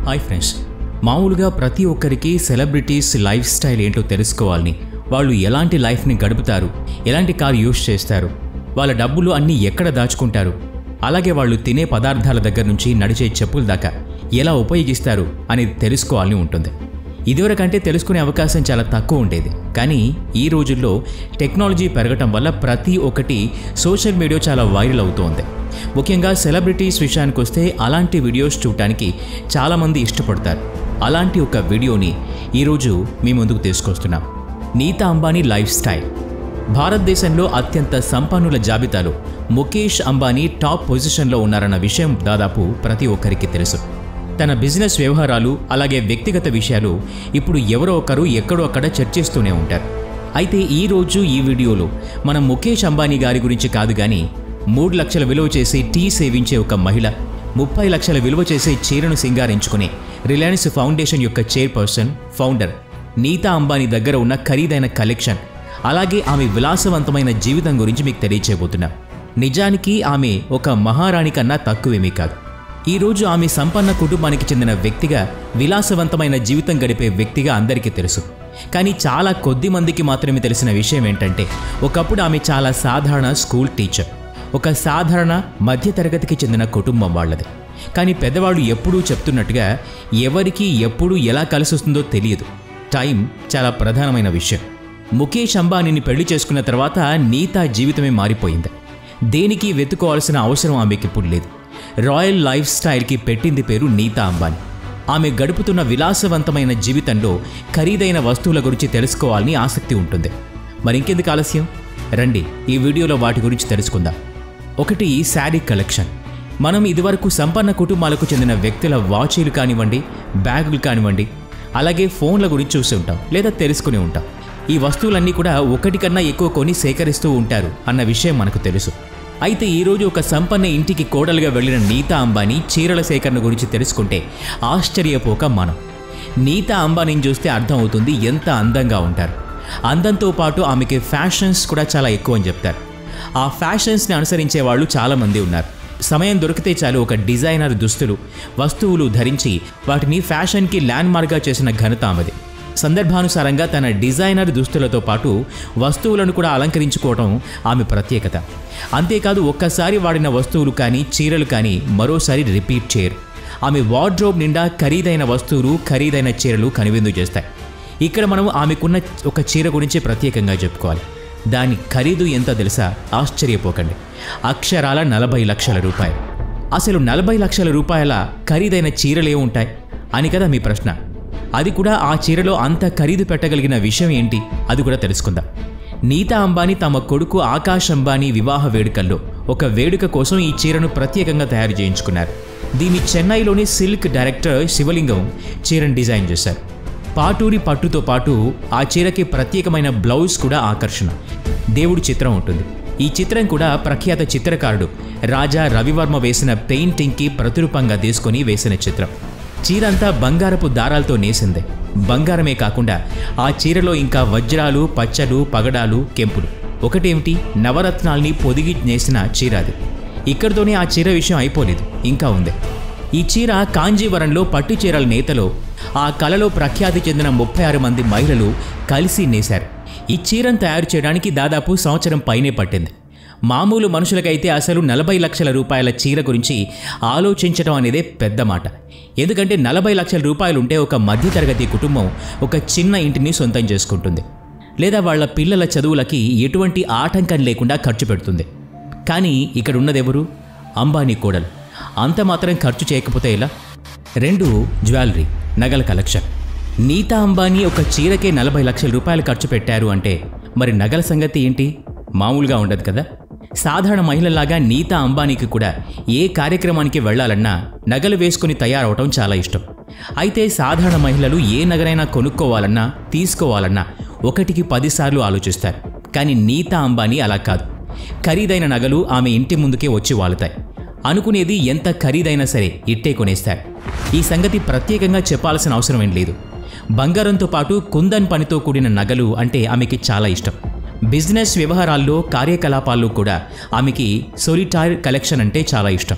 hi friends మామూలుగా ప్రతి ఒక్కరికి సెలబ్రిటీస్ లైఫ్ స్టైల్ ఏంటో తెలుసుకోవాలని వాళ్ళు ఎలాంటి లైఫ్ని గడుపుతారు ఎలాంటి కార్ యూస్ చేస్తారు వాళ్ళ డబ్బులు అన్నీ ఎక్కడ దాచుకుంటారు అలాగే వాళ్ళు తినే పదార్థాల దగ్గర నుంచి నడిచే చెప్పుల దాకా ఎలా ఉపయోగిస్తారు అనేది తెలుసుకోవాలని ఉంటుంది ఇదివరకంటే తెలుసుకునే అవకాశం చాలా తక్కువ ఉండేది కానీ ఈ రోజుల్లో టెక్నాలజీ పెరగటం వల్ల ప్రతి ఒక్కటి సోషల్ మీడియా చాలా వైరల్ అవుతోంది ముఖ్యంగా సెలబ్రిటీస్ విషయానికి వస్తే అలాంటి వీడియోస్ చూడటానికి చాలామంది ఇష్టపడతారు అలాంటి ఒక వీడియోని ఈరోజు మీ ముందుకు తీసుకొస్తున్నాం నీతా అంబానీ లైఫ్ స్టైల్ భారతదేశంలో అత్యంత సంపన్నుల జాబితాలో ముఖేష్ అంబానీ టాప్ పొజిషన్లో ఉన్నారన్న విషయం దాదాపు ప్రతి ఒక్కరికి తెలుసు తన బిజినెస్ వ్యవహారాలు అలాగే వ్యక్తిగత విషయాలు ఇప్పుడు ఎవరో ఒకరు ఎక్కడో అక్కడ చర్చిస్తూనే ఉంటారు అయితే ఈ రోజు ఈ వీడియోలో మనం ముఖేష్ అంబానీ గారి గురించి కాదు కానీ మూడు లక్షల విలువ చేసే టీ సేవించే ఒక మహిళ ముప్పై లక్షల విలువ చేసే చీరను సింగారించుకునే రిలయన్స్ ఫౌండేషన్ యొక్క చైర్పర్సన్ ఫౌండర్ నీతా అంబానీ దగ్గర ఉన్న ఖరీదైన కలెక్షన్ అలాగే ఆమె విలాసవంతమైన జీవితం గురించి మీకు తెలియచేయబోతున్నాం నిజానికి ఆమె ఒక మహారాణి కన్నా తక్కువేమీ కాదు ఈరోజు ఆమె సంపన్న కుటుంబానికి చెందిన వ్యక్తిగా విలాసవంతమైన జీవితం గడిపే వ్యక్తిగా అందరికీ తెలుసు కానీ చాలా కొద్ది మందికి మాత్రమే తెలిసిన విషయం ఏంటంటే ఒకప్పుడు ఆమె చాలా సాధారణ స్కూల్ టీచర్ ఒక సాధారణ మధ్యతరగతికి చెందిన కుటుంబం వాళ్ళది కానీ పెద్దవాళ్ళు ఎప్పుడూ చెప్తున్నట్టుగా ఎవరికి ఎప్పుడు ఎలా కలిసి వస్తుందో తెలియదు టైం చాలా ప్రధానమైన విషయం ముఖేష్ అంబానీని పెళ్లి చేసుకున్న తర్వాత నీతా జీవితమే మారిపోయింది దేనికి వెతుకోవాల్సిన అవసరం ఆమెకి ఇప్పుడు లేదు రాయల్ లైఫ్ స్టైల్కి పెట్టింది పేరు నీతా అంబానీ ఆమె గడుపుతున్న విలాసవంతమైన జీవితంలో ఖరీదైన వస్తువుల గురించి తెలుసుకోవాలని ఆసక్తి ఉంటుంది మరి ఇంకెందుకు ఆలస్యం రండి ఈ వీడియోలో వాటి గురించి తెలుసుకుందాం ఒకటి శారీ కలెక్షన్ మనం ఇదివరకు సంపన్న కుటుంబాలకు చెందిన వ్యక్తుల వాచీలు కానివ్వండి బ్యాగులు కానివ్వండి అలాగే ఫోన్ల గురించి చూసి ఉంటాం లేదా తెలుసుకుని ఉంటాం ఈ వస్తువులన్నీ కూడా ఒకటి కన్నా ఎక్కువ కొని సేకరిస్తూ ఉంటారు అన్న విషయం మనకు తెలుసు అయితే ఈరోజు ఒక సంపన్న ఇంటికి కోడలుగా వెళ్ళిన నీతా అంబానీ చీరల సేకరణ గురించి తెలుసుకుంటే ఆశ్చర్యపోక మనం నీతా అంబానీని చూస్తే అర్థం అవుతుంది ఎంత అందంగా ఉంటారు అందంతో పాటు ఆమెకి ఫ్యాషన్స్ కూడా చాలా ఎక్కువ అని చెప్తారు ఆ ఫ్యాషన్స్ని అనుసరించే వాళ్ళు చాలామంది ఉన్నారు సమయం దొరికితే చాలు ఒక డిజైనర్ దుస్తులు వస్తువులు ధరించి వాటిని ఫ్యాషన్కి ల్యాండ్ మార్క్గా చేసిన ఘనత ఆమెది సందర్భానుసారంగా తన డిజైనర్ దుస్తులతో పాటు వస్తువులను కూడా అలంకరించుకోవడం ఆమె ప్రత్యేకత అంతేకాదు ఒక్కసారి వాడిన వస్తువులు కానీ చీరలు కానీ మరోసారి రిపీట్ చేయరు ఆమె వార్డ్రోబ్ నిండా ఖరీదైన వస్తువులు ఖరీదైన చీరలు కనువిందు చేస్తాయి ఇక్కడ మనం ఆమెకున్న ఒక చీర గురించి ప్రత్యేకంగా చెప్పుకోవాలి దాని ఖరీదు ఎంత తెలుసా ఆశ్చర్యపోకండి అక్షరాల నలభై లక్షల రూపాయలు అసలు నలభై లక్షల రూపాయల ఖరీదైన చీరలే ఉంటాయి అని కదా మీ ప్రశ్న అది కూడా ఆ చీరలో అంత ఖరీదు పెట్టగలిగిన విషయం ఏంటి అది కూడా తెలుసుకుందాం నీతా అంబానీ తమ కొడుకు ఆకాష్ అంబానీ వివాహ వేడుకల్లో ఒక వేడుక కోసం ఈ చీరను ప్రత్యేకంగా తయారు చేయించుకున్నారు దీన్ని చెన్నైలోని సిల్క్ డైరెక్టర్ శివలింగం చీరను డిజైన్ చేశారు పాటూరి పట్టుతో పాటు ఆ చీరకి ప్రత్యేకమైన బ్లౌజ్ కూడా ఆకర్షణ దేవుడి చిత్రం ఉంటుంది ఈ చిత్రం కూడా ప్రఖ్యాత చిత్రకారుడు రాజా రవివర్మ వేసిన పెయింటింగ్కి ప్రతిరూపంగా తీసుకొని వేసిన చిత్రం చీరంతా బంగారపు దారాలతో నేసిందే బంగారమే కాకుండా ఆ చీరలో ఇంకా వజ్రాలు పచ్చలు పగడాలు కెంపులు ఒకటేమిటి నవరత్నాల్ని పొదిగి నేసిన చీర అది ఇక్కడితోనే ఆ చీర విషయం అయిపోలేదు ఇంకా ఉంది ఈ చీర కాంజీవరంలో పట్టు చీరల నేతలో ఆ కళలో ప్రఖ్యాతి చెందిన ముప్పై ఆరు మంది మహిళలు కలిసి నేశారు ఈ చీరను తయారు చేయడానికి దాదాపు సంవత్సరం పైనే పట్టింది మామూలు మనుషులకైతే అసలు నలభై లక్షల రూపాయల చీర గురించి ఆలోచించడం అనేదే పెద్ద మాట ఎందుకంటే నలభై లక్షల రూపాయలు ఉంటే ఒక మధ్యతరగతి కుటుంబం ఒక చిన్న ఇంటిని సొంతం చేసుకుంటుంది లేదా వాళ్ళ పిల్లల చదువులకి ఎటువంటి ఆటంకం లేకుండా ఖర్చు పెడుతుంది కానీ ఇక్కడ ఉన్నదెవరు అంబానీ కోడలు అంత మాత్రం ఖర్చు చేయకపోతే ఎలా రెండు జ్యువెలరీ నగల కలెక్షన్ నీతా అంబానీ ఒక చీరకే నలభై లక్షల రూపాయలు ఖర్చు పెట్టారు అంటే మరి నగల సంగతి ఏంటి మామూలుగా ఉండదు కదా సాధారణ మహిళలాగా నీతా అంబానీకి కూడా ఏ కార్యక్రమానికి వెళ్ళాలన్నా నగలు వేసుకుని తయారవటం చాలా ఇష్టం అయితే సాధారణ మహిళలు ఏ నగరైనా కొనుక్కోవాలన్నా తీసుకోవాలన్నా ఒకటికి పదిసార్లు ఆలోచిస్తారు కానీ నీతా అంబానీ అలా కాదు ఖరీదైన నగలు ఆమె ఇంటి ముందుకే వచ్చి వాలుతాయి అనుకునేది ఎంత ఖరీదైనా సరే ఇట్టే కొనేస్తారు ఈ సంగతి ప్రత్యేకంగా చెప్పాల్సిన అవసరం ఏం లేదు బంగారంతో పాటు కుందన్ పనితో కూడిన నగలు అంటే ఆమెకి చాలా ఇష్టం బిజినెస్ వ్యవహారాల్లో కార్యకలాపాల్లో కూడా ఆమెకి సోలిటార్ కలెక్షన్ అంటే చాలా ఇష్టం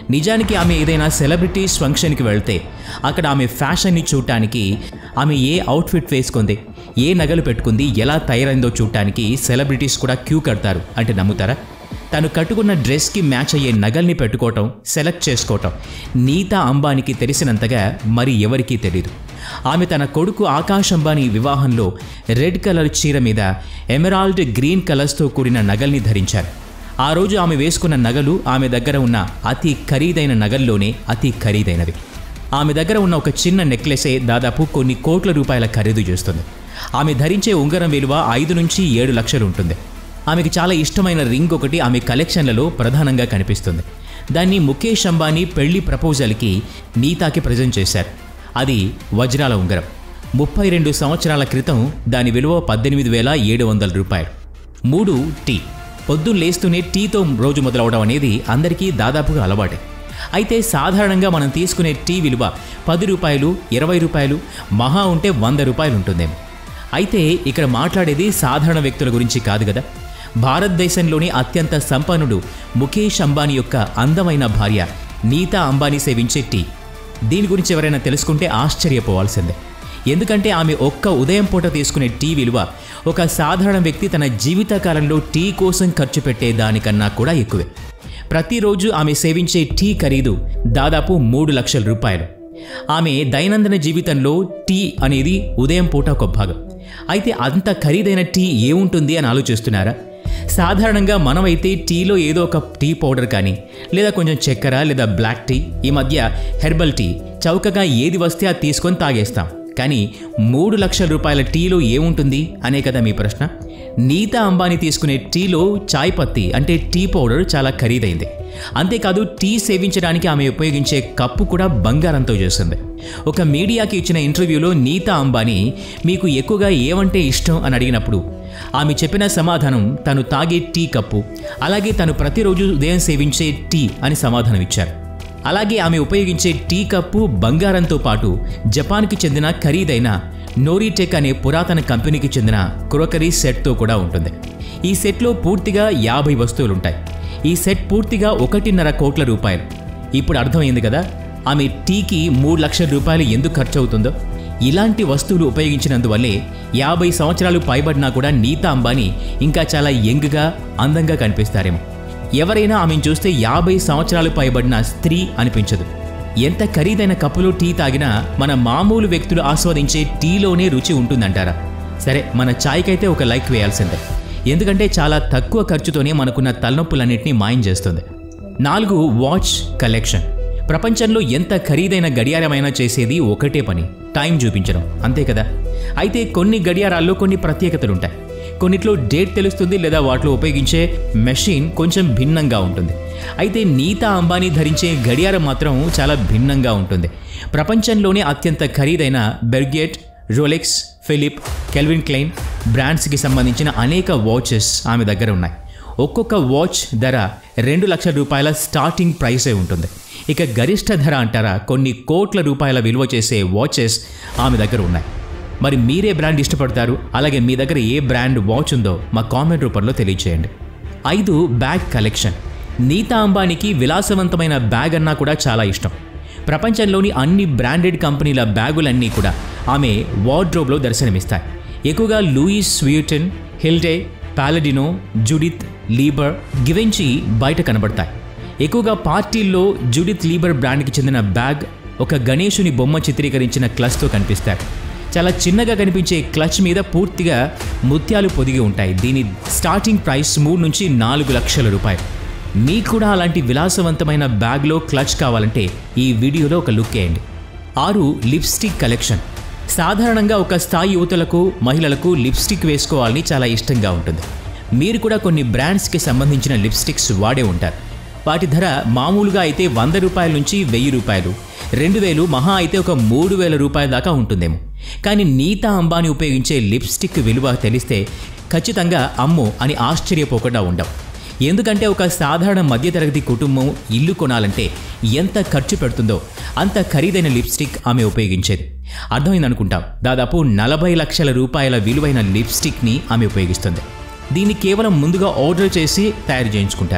నిజానికి ఆమె ఏదైనా సెలబ్రిటీస్ ఫంక్షన్కి వెళ్తే అక్కడ ఆమె ఫ్యాషన్ని చూడటానికి ఆమె ఏ అవుట్ఫిట్ వేసుకుంది ఏ నగలు పెట్టుకుంది ఎలా తయారైందో చూడటానికి సెలబ్రిటీస్ కూడా క్యూ కడతారు అంటే నమ్ముతారా తను కట్టుకున్న డ్రెస్కి మ్యాచ్ అయ్యే నగల్ని పెట్టుకోవటం సెలెక్ట్ చేసుకోవటం నీతా అంబానీకి తెలిసినంతగా మరి ఎవరికీ తెలియదు ఆమె తన కొడుకు ఆకాష్ అంబానీ వివాహంలో రెడ్ కలర్ చీర మీద ఎమరాల్డ్ గ్రీన్ కలర్స్తో కూడిన నగల్ని ధరించారు ఆ రోజు ఆమె వేసుకున్న నగలు ఆమె దగ్గర ఉన్న అతి ఖరీదైన నగల్లోనే అతి ఖరీదైనవి ఆమె దగ్గర ఉన్న ఒక చిన్న నెక్లెసే దాదాపు కొన్ని కోట్ల రూపాయల ఖరీదు చేస్తుంది ఆమె ధరించే ఉంగరం విలువ ఐదు నుంచి ఏడు లక్షలు ఉంటుంది ఆమెకి చాలా ఇష్టమైన రింగ్ ఒకటి ఆమె కలెక్షన్లలో ప్రధానంగా కనిపిస్తుంది దాన్ని ముఖేష్ అంబానీ పెళ్లి ప్రపోజల్కి నీతాకి ప్రజెంట్ చేశారు అది వజ్రాల ఉంగరం ముప్పై రెండు సంవత్సరాల క్రితం దాని విలువ పద్దెనిమిది వేల ఏడు వందల రూపాయలు మూడు టీ పొద్దున్న లేస్తూనే టీతో రోజు మొదలవడం అనేది అందరికీ దాదాపుగా అలవాటే అయితే సాధారణంగా మనం తీసుకునే టీ విలువ పది రూపాయలు ఇరవై రూపాయలు మహా ఉంటే వంద రూపాయలు ఉంటుందేమో అయితే ఇక్కడ మాట్లాడేది సాధారణ వ్యక్తుల గురించి కాదు కదా భారతదేశంలోని అత్యంత సంపన్నుడు ముఖేష్ అంబానీ యొక్క అందమైన భార్య నీతా అంబానీ సేవించే టీ దీని గురించి ఎవరైనా తెలుసుకుంటే ఆశ్చర్యపోవాల్సిందే ఎందుకంటే ఆమె ఒక్క ఉదయం పూట తీసుకునే టీ విలువ ఒక సాధారణ వ్యక్తి తన జీవితకాలంలో టీ కోసం ఖర్చు పెట్టే దానికన్నా కూడా ఎక్కువే ప్రతిరోజు ఆమె సేవించే టీ ఖరీదు దాదాపు మూడు లక్షల రూపాయలు ఆమె దైనందిన జీవితంలో టీ అనేది ఉదయం పూట ఒక భాగం అయితే అంత ఖరీదైన టీ ఏముంటుంది అని ఆలోచిస్తున్నారా సాధారణంగా మనమైతే టీలో ఏదో ఒక టీ పౌడర్ కానీ లేదా కొంచెం చక్కెర లేదా బ్లాక్ టీ ఈ మధ్య హెర్బల్ టీ చౌకగా ఏది వస్తే అది తీసుకొని తాగేస్తాం కానీ మూడు లక్షల రూపాయల టీలో ఏముంటుంది అనే కదా మీ ప్రశ్న నీతా అంబానీ తీసుకునే టీలో చాయ్ పత్తి అంటే టీ పౌడర్ చాలా ఖరీదైంది అంతేకాదు టీ సేవించడానికి ఆమె ఉపయోగించే కప్పు కూడా బంగారంతో చేస్తుంది ఒక మీడియాకి ఇచ్చిన ఇంటర్వ్యూలో నీతా అంబానీ మీకు ఎక్కువగా ఏమంటే ఇష్టం అని అడిగినప్పుడు ఆమె చెప్పిన సమాధానం తను తాగే టీ కప్పు అలాగే తను ప్రతిరోజు ఉదయం సేవించే టీ అని సమాధానం ఇచ్చారు అలాగే ఆమె ఉపయోగించే టీ కప్పు బంగారంతో పాటు జపాన్కి చెందిన ఖరీదైన నోరీటెక్ అనే పురాతన కంపెనీకి చెందిన క్రోకరీ సెట్తో కూడా ఉంటుంది ఈ సెట్లో పూర్తిగా యాభై వస్తువులుంటాయి ఈ సెట్ పూర్తిగా ఒకటిన్నర కోట్ల రూపాయలు ఇప్పుడు అర్థమైంది కదా ఆమె టీకి మూడు లక్షల రూపాయలు ఎందుకు ఖర్చు అవుతుందో ఇలాంటి వస్తువులు ఉపయోగించినందువల్లే యాభై సంవత్సరాలు పైబడినా కూడా నీతా అంబానీ ఇంకా చాలా యంగ్గా అందంగా కనిపిస్తారేమో ఎవరైనా ఆమెను చూస్తే యాభై సంవత్సరాలు పైబడిన స్త్రీ అనిపించదు ఎంత ఖరీదైన కప్పులో టీ తాగినా మన మామూలు వ్యక్తులు ఆస్వాదించే టీలోనే రుచి ఉంటుందంటారా సరే మన ఛాయ్కైతే ఒక లైక్ వేయాల్సిందే ఎందుకంటే చాలా తక్కువ ఖర్చుతోనే మనకున్న తలనొప్పులన్నింటినీ మాయం చేస్తుంది నాలుగు వాచ్ కలెక్షన్ ప్రపంచంలో ఎంత ఖరీదైన గడియారమైనా చేసేది ఒకటే పని టైం చూపించడం అంతే కదా అయితే కొన్ని గడియారాల్లో కొన్ని ప్రత్యేకతలు ఉంటాయి కొన్నిట్లో డేట్ తెలుస్తుంది లేదా వాటిలో ఉపయోగించే మెషిన్ కొంచెం భిన్నంగా ఉంటుంది అయితే నీతా అంబానీ ధరించే గడియారం మాత్రం చాలా భిన్నంగా ఉంటుంది ప్రపంచంలోనే అత్యంత ఖరీదైన బెర్గేట్ రోలెక్స్ ఫిలిప్ కెల్విన్ క్లెయిన్ బ్రాండ్స్కి సంబంధించిన అనేక వాచెస్ ఆమె దగ్గర ఉన్నాయి ఒక్కొక్క వాచ్ ధర రెండు లక్షల రూపాయల స్టార్టింగ్ ప్రైసే ఉంటుంది ఇక గరిష్ట ధర అంటారా కొన్ని కోట్ల రూపాయల విలువ చేసే వాచెస్ ఆమె దగ్గర ఉన్నాయి మరి మీరే బ్రాండ్ ఇష్టపడతారు అలాగే మీ దగ్గర ఏ బ్రాండ్ వాచ్ ఉందో మా కామెంట్ రూపంలో తెలియచేయండి ఐదు బ్యాగ్ కలెక్షన్ నీతా అంబానీకి విలాసవంతమైన బ్యాగ్ అన్నా కూడా చాలా ఇష్టం ప్రపంచంలోని అన్ని బ్రాండెడ్ కంపెనీల బ్యాగులన్నీ కూడా ఆమె వార్డ్రోబ్లో దర్శనమిస్తాయి ఎక్కువగా లూయిస్ స్వీటన్ హిల్డే పాలడినో జుడిత్ లీబర్ గివెంచి బయట కనబడతాయి ఎక్కువగా పార్టీల్లో జుడిత్ లీబర్ బ్రాండ్కి చెందిన బ్యాగ్ ఒక గణేషుని బొమ్మ చిత్రీకరించిన క్లచ్తో కనిపిస్తాయి చాలా చిన్నగా కనిపించే క్లచ్ మీద పూర్తిగా ముత్యాలు పొదిగి ఉంటాయి దీని స్టార్టింగ్ ప్రైస్ మూడు నుంచి నాలుగు లక్షల రూపాయలు మీకు కూడా అలాంటి విలాసవంతమైన బ్యాగ్లో క్లచ్ కావాలంటే ఈ వీడియోలో ఒక లుక్ వేయండి ఆరు లిప్స్టిక్ కలెక్షన్ సాధారణంగా ఒక స్థాయి యువతులకు మహిళలకు లిప్స్టిక్ వేసుకోవాలని చాలా ఇష్టంగా ఉంటుంది మీరు కూడా కొన్ని బ్రాండ్స్కి సంబంధించిన లిప్స్టిక్స్ వాడే ఉంటారు వాటి ధర మామూలుగా అయితే వంద రూపాయల నుంచి వెయ్యి రూపాయలు రెండు వేలు మహా అయితే ఒక మూడు వేల రూపాయల దాకా ఉంటుందేమో కానీ నీతా అంబానీ ఉపయోగించే లిప్స్టిక్ విలువ తెలిస్తే ఖచ్చితంగా అమ్మో అని ఆశ్చర్యపోకుండా ఉండవు ఎందుకంటే ఒక సాధారణ మధ్యతరగతి కుటుంబం ఇల్లు కొనాలంటే ఎంత ఖర్చు పెడుతుందో అంత ఖరీదైన లిప్స్టిక్ ఆమె ఉపయోగించేది అర్థమైంది అనుకుంటాం దాదాపు నలభై లక్షల రూపాయల విలువైన లిప్స్టిక్ని ఆమె ఉపయోగిస్తుంది దీన్ని కేవలం ముందుగా ఆర్డర్ చేసి తయారు చేయించుకుంటారు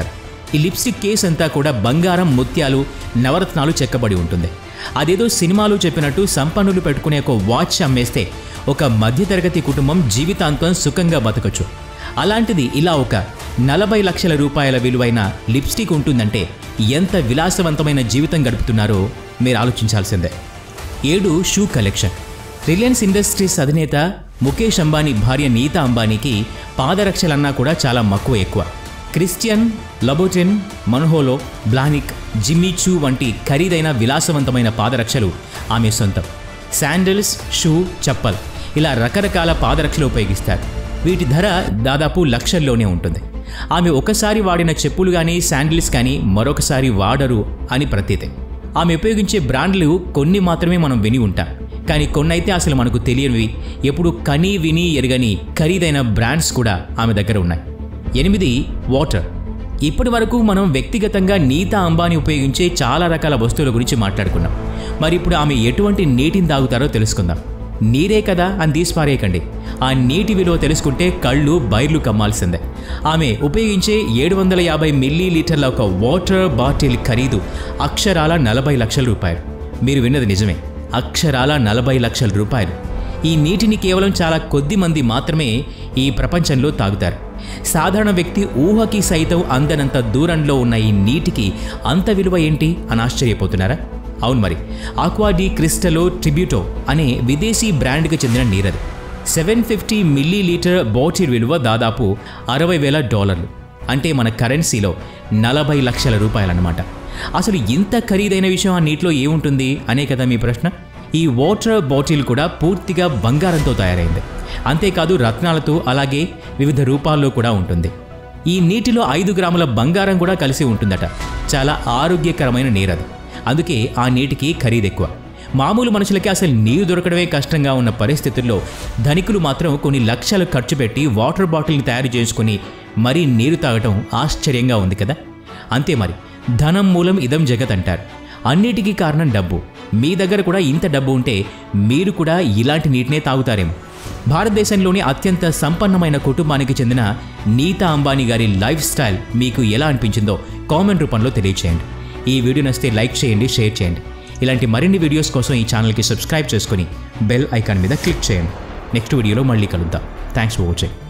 ఈ లిప్స్టిక్ కేస్ అంతా కూడా బంగారం ముత్యాలు నవరత్నాలు చెక్కబడి ఉంటుంది అదేదో సినిమాలు చెప్పినట్టు సంపన్నులు పెట్టుకునే ఒక వాచ్ అమ్మేస్తే ఒక మధ్యతరగతి కుటుంబం జీవితాంతం సుఖంగా బతకచ్చు అలాంటిది ఇలా ఒక నలభై లక్షల రూపాయల విలువైన లిప్స్టిక్ ఉంటుందంటే ఎంత విలాసవంతమైన జీవితం గడుపుతున్నారో మీరు ఆలోచించాల్సిందే ఏడు షూ కలెక్షన్ రిలయన్స్ ఇండస్ట్రీస్ అధినేత ముఖేష్ అంబానీ భార్య నీతా అంబానీకి పాదరక్షలన్నా కూడా చాలా మక్కువ ఎక్కువ క్రిస్టియన్ లబోటెన్ మన్హోలో బ్లానిక్ జిమ్మీ చూ వంటి ఖరీదైన విలాసవంతమైన పాదరక్షలు ఆమె సొంతం శాండిల్స్ షూ చప్పల్ ఇలా రకరకాల పాదరక్షలు ఉపయోగిస్తారు వీటి ధర దాదాపు లక్షల్లోనే ఉంటుంది ఆమె ఒకసారి వాడిన చెప్పులు కానీ శాండిల్స్ కానీ మరొకసారి వాడరు అని ప్రతీతే ఆమె ఉపయోగించే బ్రాండ్లు కొన్ని మాత్రమే మనం విని ఉంటాం కానీ కొన్నైతే అసలు మనకు తెలియనివి ఎప్పుడు కని విని ఎరగని ఖరీదైన బ్రాండ్స్ కూడా ఆమె దగ్గర ఉన్నాయి ఎనిమిది వాటర్ ఇప్పటి వరకు మనం వ్యక్తిగతంగా నీతా అంబానీ ఉపయోగించే చాలా రకాల వస్తువుల గురించి మాట్లాడుకున్నాం మరి ఇప్పుడు ఆమె ఎటువంటి నీటిని తాగుతారో తెలుసుకుందాం నీరే కదా అని తీసిపారేయకండి ఆ నీటి విలువ తెలుసుకుంటే కళ్ళు బైర్లు కమ్మాల్సిందే ఆమె ఉపయోగించే ఏడు వందల యాభై మిల్లీ లీటర్ల ఒక వాటర్ బాటిల్ ఖరీదు అక్షరాల నలభై లక్షల రూపాయలు మీరు విన్నది నిజమే అక్షరాల నలభై లక్షల రూపాయలు ఈ నీటిని కేవలం చాలా కొద్ది మంది మాత్రమే ఈ ప్రపంచంలో తాగుతారు సాధారణ వ్యక్తి ఊహకి సైతం అందనంత దూరంలో ఉన్న ఈ నీటికి అంత విలువ ఏంటి అని ఆశ్చర్యపోతున్నారా అవును మరి ఆక్వాడి క్రిస్టలో ట్రిబ్యూటో అనే విదేశీ బ్రాండ్కి చెందిన నీరది seven fifty millilitre bottle విలువ దాదాపు అరవై వేల డాలర్లు అంటే మన కరెన్సీలో నలభై లక్షల రూపాయలన్నమాట అసలు ఇంత ఖరీదైన విషయం ఆ నీటిలో ఏముంటుంది అనే కదా మీ ప్రశ్న ఈ వాటర్ బాటిల్ కూడా పూర్తిగా బంగారంతో తయారైంది అంతేకాదు రత్నాలతో అలాగే వివిధ రూపాల్లో కూడా ఉంటుంది ఈ నీటిలో ఐదు గ్రాముల బంగారం కూడా కలిసి ఉంటుందట చాలా ఆరోగ్యకరమైన నీరది అందుకే ఆ నీటికి ఖరీదు ఎక్కువ మామూలు మనుషులకి అసలు నీరు దొరకడమే కష్టంగా ఉన్న పరిస్థితుల్లో ధనికులు మాత్రం కొన్ని లక్షలు ఖర్చు పెట్టి వాటర్ బాటిల్ని తయారు చేసుకుని మరీ నీరు తాగటం ఆశ్చర్యంగా ఉంది కదా అంతే మరి ధనం మూలం ఇదం జగత్ అంటారు అన్నిటికీ కారణం డబ్బు మీ దగ్గర కూడా ఇంత డబ్బు ఉంటే మీరు కూడా ఇలాంటి నీటినే తాగుతారేమో భారతదేశంలోని అత్యంత సంపన్నమైన కుటుంబానికి చెందిన నీతా అంబానీ గారి లైఫ్ స్టైల్ మీకు ఎలా అనిపించిందో కామెంట్ రూపంలో తెలియచేయండి ఈ వీడియో నచ్చితే లైక్ చేయండి షేర్ చేయండి ఇలాంటి మరిన్ని వీడియోస్ కోసం ఈ ఛానల్కి సబ్స్క్రైబ్ చేసుకుని బెల్ ఐకాన్ మీద క్లిక్ చేయండి నెక్స్ట్ వీడియోలో మళ్ళీ కలుద్దాం థ్యాంక్స్ ఫర్ వాచింగ్